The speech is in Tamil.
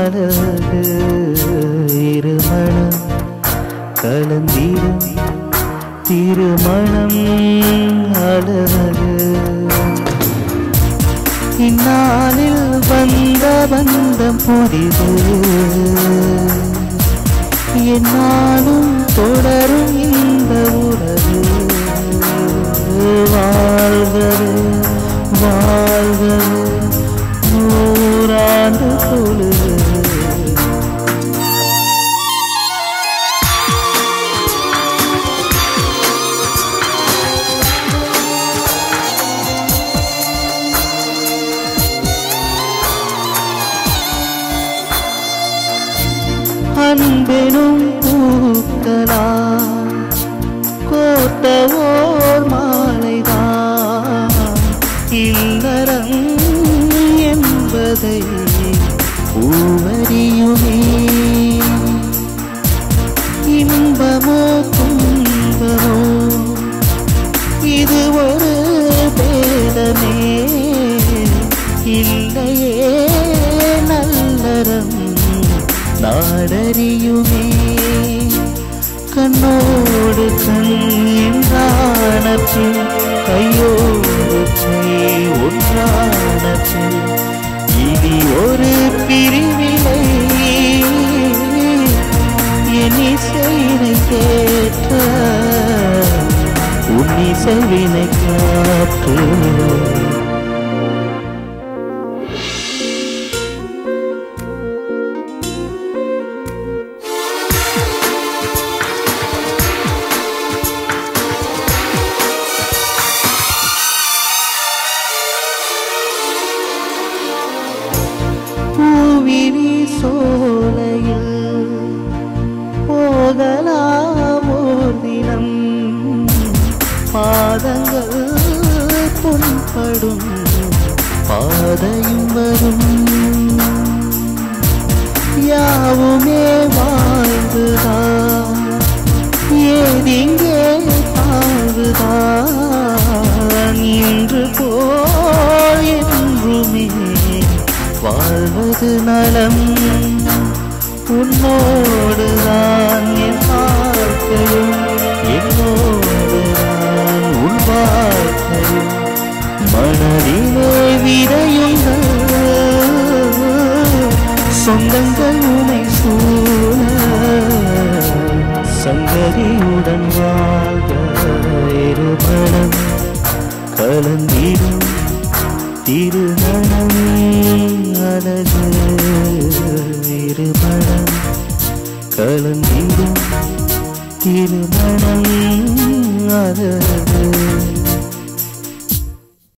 அழகு இருமணம் கலந்திடும் திருமணம் அழகு இந்நாளில் வந்த பந்தம் புதிது என்னாலும் தொடரும் இந்த உறவு வாழ்வது வாழ்வது நூறாண்டு தொழுது அன்பெனும் பூக்களா கோர்த்த ஓர் மாலைதான் இல்லறம் என்பதை பூவரியுமே இன்பமோ துன்பமோ இது ஒரு பேதமே இல்லையே நல்லறம் நாடறியுமே கண்ணோடு கண் என்றான பின் கையோடு கை ஒன்றான பின் இனி ஒரு பிரிவில்லை என் இசையினை கேட்ட உன் இசைவினை காற்று பூவிரி சோலையில் போகலாம் ஓர் தினம் பாதங்கள் புண்படும் பாதையும் வரும் யாவுமே வாழ்ந்துதான் ஏதிங்கே வாழ்வுதான் இன்று போல் என்றுமே வாழ்வது நலம் உன்னோடுதான் என் வாழ்க்கையும் என்னோடுதான் உன் வாழ்க்கையும் மனதிலே விதையுங்கள் சொந்தங்கள் உனை சூழ சங்கதியுடன் வாழ்க இருமணம் கலந்திடும் திருமணம் அழகு இருமணம் கலந்திடும் திருமணம் அழகு